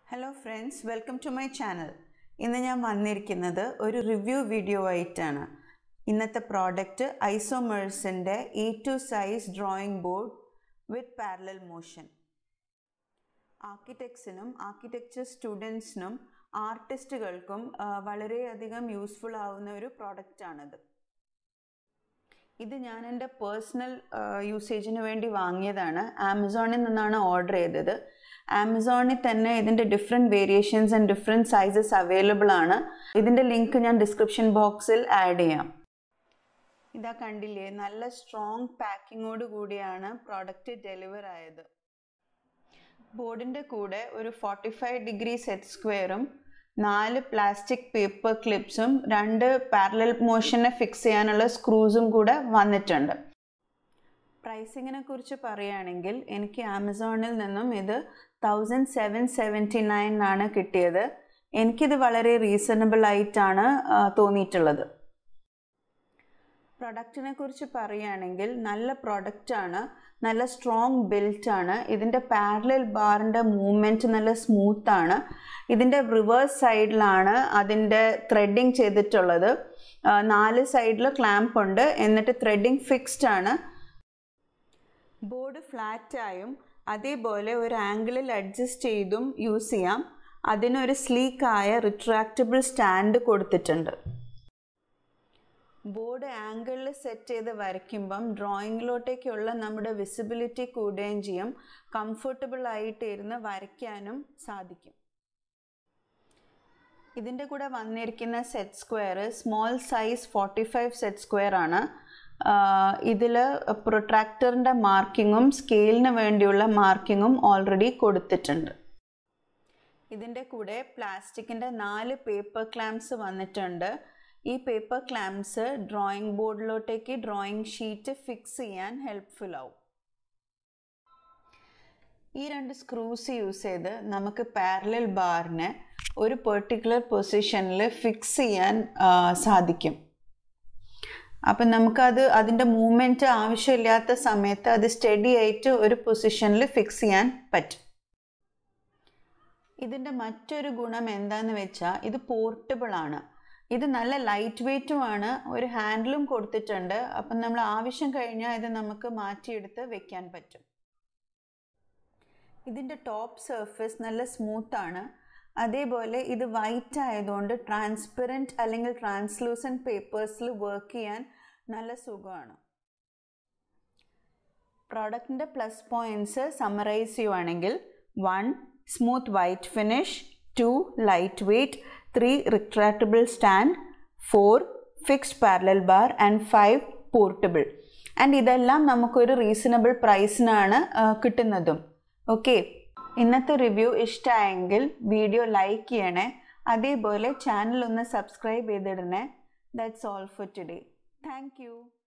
hello friends welcome to my channel ഇന്ന് ഞാൻ വന്നിരിക്കുന്നത് ഒരു റിവ്യൂ വീഡിയോ ആയിട്ടാണ് ഇന്നത്തെ പ്രോഡക്റ്റ് ഐസോമേഴ്സിൻ്റെ E two size drawing board with parallel motion ആർക്കിടെക്ട്സിനും ആർക്കിടെക്ചർ സ്റ്റുഡൻസിനും ആർട്ടിസ്റ്റുകൾക്കും ആ, വളരെയധികം യൂസ്ഫുൾ ആവുന്ന ഒരു പ്രോഡക്റ്റാണിത് ഇത് ഞാൻ എൻ്റെ പേഴ്സണൽ യൂസേജിന് വേണ്ടി വാങ്ങിയതാണ് ആമസോണിൽ നിന്നാണ് ഓർഡർ ചെയ്തത് ആമസോണിൽ തന്നെ ഇതിൻ്റെ different variations and different sizes available ആണ് ഇതിൻ്റെ ലിങ്ക് ഞാൻ ഡിസ്ക്രിപ്ഷൻ ബോക്സിൽ ആഡ് ചെയ്യാം ഇതാ കണ്ടില്ലേ നല്ല സ്ട്രോങ് പാക്കിങ്ങോട് കൂടിയാണ് പ്രോഡക്റ്റ് ഡെലിവർ ആയത് ബോർഡിൻ്റെ കൂടെ ഒരു ഫോർട്ടി ഫൈവ് ഡിഗ്രി സെറ്റ് സ്ക്വയറും നാല് പ്ലാസ്റ്റിക് പേപ്പർ ക്ലിപ്സും രണ്ട് പാരലൽ മോഷനെ ഫിക്സ് ചെയ്യാനുള്ള സ്ക്രൂസും കൂടെ വന്നിട്ടുണ്ട് പ്രൈസിങ്ങിനെ കുറിച്ച് പറയുകയാണെങ്കിൽ എനിക്ക് ആമസോണിൽ നിന്നും ഇത് തൗസൻഡ് സെവൻ സെവൻറ്റി നയനാണ് കിട്ടിയത് എനിക്കിത് വളരെ റീസണബിൾ ആയിട്ടാണ് ആ, തോന്നിയിട്ടുള്ളത് പ്രൊഡക്റ്റിനെ കുറിച്ച് പറയുകയാണെങ്കിൽ നല്ല പ്രൊഡക്റ്റാണ് നല്ല സ്ട്രോങ് ബിൽറ്റാണ് ഇതിൻ്റെ പാരലൽ ബാറിൻ്റെ മൂവ്മെൻറ്റ് നല്ല സ്മൂത്താണ് ഇതിൻ്റെ റിവേഴ്സ് സൈഡിലാണ് അതിൻ്റെ ത്രെഡിങ് ചെയ്തിട്ടുള്ളത് ആ, നാല് സൈഡിൽ ക്ലാമ്പ് ഉണ്ട് എന്നിട്ട് ത്രെഡിങ് ഫിക്സ്ഡ് ആണ് ബോർഡ് ഫ്ലാറ്റായും അതേപോലെ ഒരു ആംഗിളിൽ അഡ്ജസ്റ്റ് ചെയ്തും യൂസ് ചെയ്യാം അതിനൊരു സ്ലീക്കായ റിട്രാക്റ്റബിൾ സ്റ്റാൻഡ് കൊടുത്തിട്ടുണ്ട് ബോർഡ് ആംഗിളിൽ സെറ്റ് ചെയ്ത് വരയ്ക്കുമ്പം ഡ്രോയിങ്ങിലോട്ടേക്കുള്ള നമ്മുടെ വിസിബിലിറ്റി കൂടുകയും ചെയ്യും കംഫർട്ടബിൾ ആയിട്ട് ഇരുന്ന് വരയ്ക്കാനും സാധിക്കും ഇതിൻ്റെ കൂടെ വന്നിരിക്കുന്ന set square small size forty five set square ആണ് ഇതിൽ പ്രൊട്രാക്ടറിൻ്റെ മാർക്കിങ്ങും സ്കെയിലിന് വേണ്ടിയുള്ള മാർക്കിങ്ങും ഓൾറെഡി കൊടുത്തിട്ടുണ്ട് ഇതിൻ്റെ കൂടെ പ്ലാസ്റ്റിക്കിൻ്റെ നാല് പേപ്പർ ക്ലാംസ് വന്നിട്ടുണ്ട് ഈ പേപ്പർ ക്ലാംസ് ഡ്രോയിങ് ബോർഡിലോട്ടേക്ക് ഡ്രോയിങ് ഷീറ്റ് ഫിക്സ് ചെയ്യാൻ ഹെൽപ്ഫുൾ ആവും ഈ രണ്ട് സ്ക്രൂസ് യൂസ് ചെയ്ത് നമുക്ക് പാരലൽ ബാറിനെ ഒരു പെർട്ടിക്കുലർ പൊസിഷനിൽ ഫിക്സ് ചെയ്യാൻ ആ, സാധിക്കും അപ്പം നമുക്കത് അതിൻ്റെ മൂവ്മെൻറ്റ് ആവശ്യമില്ലാത്ത സമയത്ത് അത് സ്റ്റഡി ആയിട്ട് ഒരു പൊസിഷനിൽ ഫിക്സ് ചെയ്യാൻ പറ്റും ഇതിൻ്റെ മറ്റൊരു ഗുണം എന്താന്ന് വെച്ചാൽ ഇത് പോർട്ടബിൾ ആണ് ഇത് നല്ല ലൈറ്റ് വെയ്റ്റുമാണ് ഒരു ഹാൻഡിലും കൊടുത്തിട്ടുണ്ട് അപ്പം നമ്മൾ ആവശ്യം കഴിഞ്ഞാൽ ഇത് നമുക്ക് മാറ്റിയെടുത്ത് വെക്കാൻ പറ്റും ഇതിൻ്റെ ടോപ്പ് സർഫസ് നല്ല സ്മൂത്താണ് അതേപോലെ ഇത് വൈറ്റ് ആയതുകൊണ്ട് ട്രാൻസ്പെറൻറ്റ് അല്ലെങ്കിൽ ട്രാൻസ്ലൂസൻറ്റ് പേപ്പേഴ്സിൽ വർക്ക് ചെയ്യാൻ നല്ല സുഖമാണ് പ്രോഡക്റ്റിൻ്റെ പ്ലസ് പോയിൻറ്റ്സ് സമ്മറൈസ് ചെയ്യുവാണെങ്കിൽ one smooth white finish two lightweight three retractable stand four fixed parallel bar and five portable and ഇതെല്ലാം നമുക്കൊരു റീസണബിൾ പ്രൈസിനാണ് കിട്ടുന്നതും ഓക്കെ ഇന്നത്തെ റിവ്യൂ ഇഷ്ടമായെങ്കിൽ വീഡിയോ ലൈക്ക് ചെയ്യണേ അതേപോലെ ചാനൽ ഒന്ന് സബ്സ്ക്രൈബ് ചെയ്തിടണേ that's all for today thank U